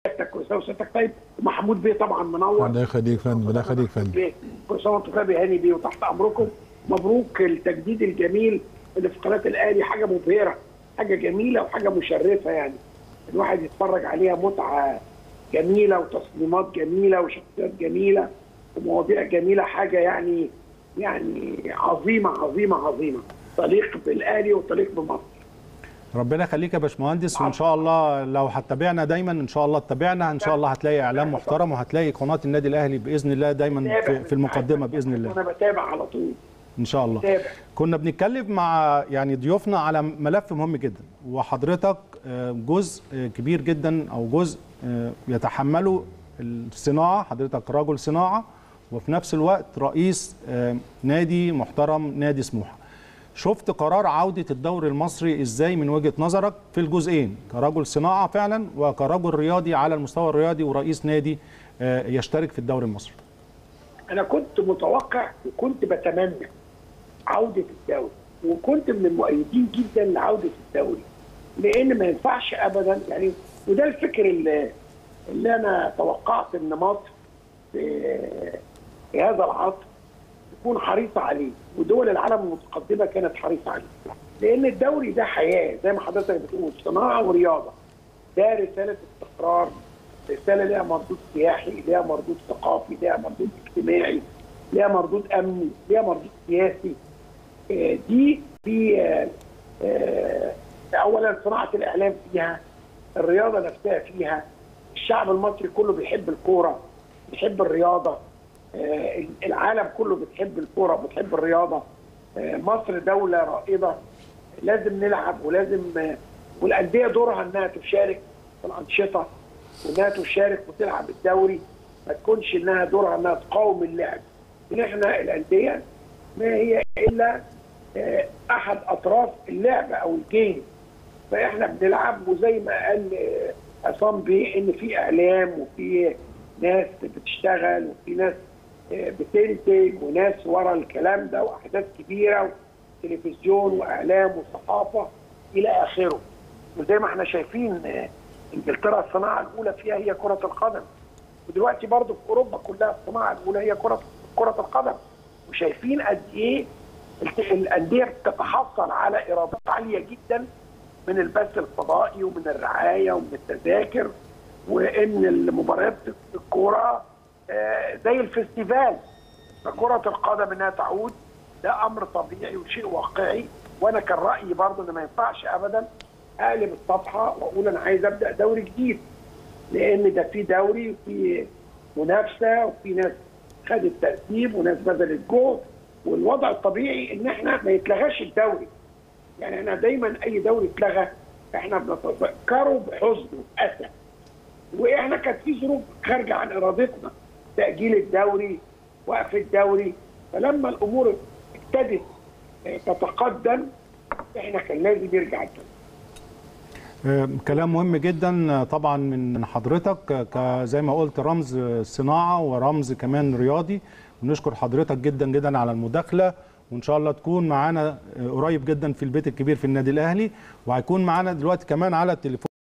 سيادتك كل سنه وسيادتك طيب محمود بيه طبعا منور الله يخليك فندم الله يخليك فندم بيه كل سنه وانتم طيب يا هاني بيه وتحت امركم مبروك التجديد الجميل اللي في قناه الاهلي حاجه مبهره حاجه جميله وحاجه مشرفه يعني الواحد يتفرج عليها متعه جميله وتصميمات جميله وشخصيات جميله ومواضيع جميله حاجه يعني يعني عظيمه عظيمه عظيمه تليق بالاهلي وتليق بمصر ربنا يخليك يا باشمهندس وان شاء الله لو هتتابعنا دايما ان شاء الله تتابعنا ان شاء الله هتلاقي اعلام محترم وهتلاقي قناه النادي الاهلي باذن الله دايما في, في المقدمه باذن الله انا بتابع على طول ان شاء الله بتابع كنا بنتكلم مع يعني ضيوفنا على ملف مهم جدا وحضرتك آه، جزء آه، كبير جدا او جزء آه، يتحمله الصناعه حضرتك رجل صناعه وفي نفس الوقت رئيس آه، نادي محترم نادي سموحه شفت قرار عودة الدوري المصري ازاي من وجهة نظرك في الجزئين كرجل صناعة فعلا وكرجل رياضي على المستوى الرياضي ورئيس نادي آه، يشترك في الدوري المصري انا كنت متوقع وكنت بتمنى عوده الدوري وكنت من المؤيدين جدا لعوده الدوري لان ما ينفعش ابدا يعني وده الفكر اللي, اللي انا توقعت ان مصر في, في هذا العصر تكون حريصه عليه ودول العالم المتقدمه كانت حريصه عليه لان الدوري ده حياه زي ما حضرتك بتقول صناعه ورياضه ده رساله استقرار رساله ليها مردود سياحي ليها مردود ثقافي ليها مردود اجتماعي ليها مردود امني ليها مردود سياسي آه، دي في آه، آه، اولا صناعه الاعلام فيها الرياضه نفسها فيها الشعب المصري كله بيحب الكوره بيحب الرياضه آه، العالم كله بتحب الكوره بتحب الرياضه آه، مصر دوله رائده لازم نلعب ولازم آه، والانديه دورها انها تشارك في الانشطه وانها تشارك وتلعب الدوري ما تكونش انها دورها انها تقاوم اللعب ان احنا الانديه ما هي الا آه، احد اطراف اللعبه او الجيم فاحنا بنلعب وزي ما قال آه، عصام بيه ان في اعلام وفي ناس بتشتغل وفي ناس آه، بتنتج وناس ورا الكلام ده واحداث كبيره وتلفزيون واعلام وصحافه الى اخره وزي ما احنا شايفين آه، انجلترا الصناعه الاولى فيها هي كره القدم ودلوقتي برضو في اوروبا كلها الصناعه الاولى هي كره كره القدم وشايفين قد ايه الت- الانديه بتتحصل على ايرادات عاليه جدا من البث الفضائي ومن الرعايه ومن التذاكر وان المباريات الكوره آه، زي الفستيفال فكره القدم انها تعود ده امر طبيعي وشيء واقعي وانا كان رايي برضه ان ما ينفعش ابدا اقلب الصفحه واقول انا عايز ابدا دوري جديد لان ده في دوري وفي منافسه وفي ناس خدت ترتيب وناس بذلت جهد والوضع الطبيعي ان احنا ما يتلغاش الدوري يعني احنا دايما اي دوري اتلغى احنا بنتذكره بحزن واسى واحنا كانت في ظروف خارجه عن ارادتنا تاجيل الدوري وقف الدوري فلما الامور ابتدت تتقدم احنا كان لازم يرجع الدوري آه، كلام مهم جدا آه، طبعا من حضرتك آه، ك- زي ما قلت رمز صناعه ورمز كمان رياضي ونشكر حضرتك جدا جدا على المداخله وان شاء الله تكون معانا آه، قريب جدا في البيت الكبير في النادي الاهلي وهيكون معانا دلوقتي كمان على التليفون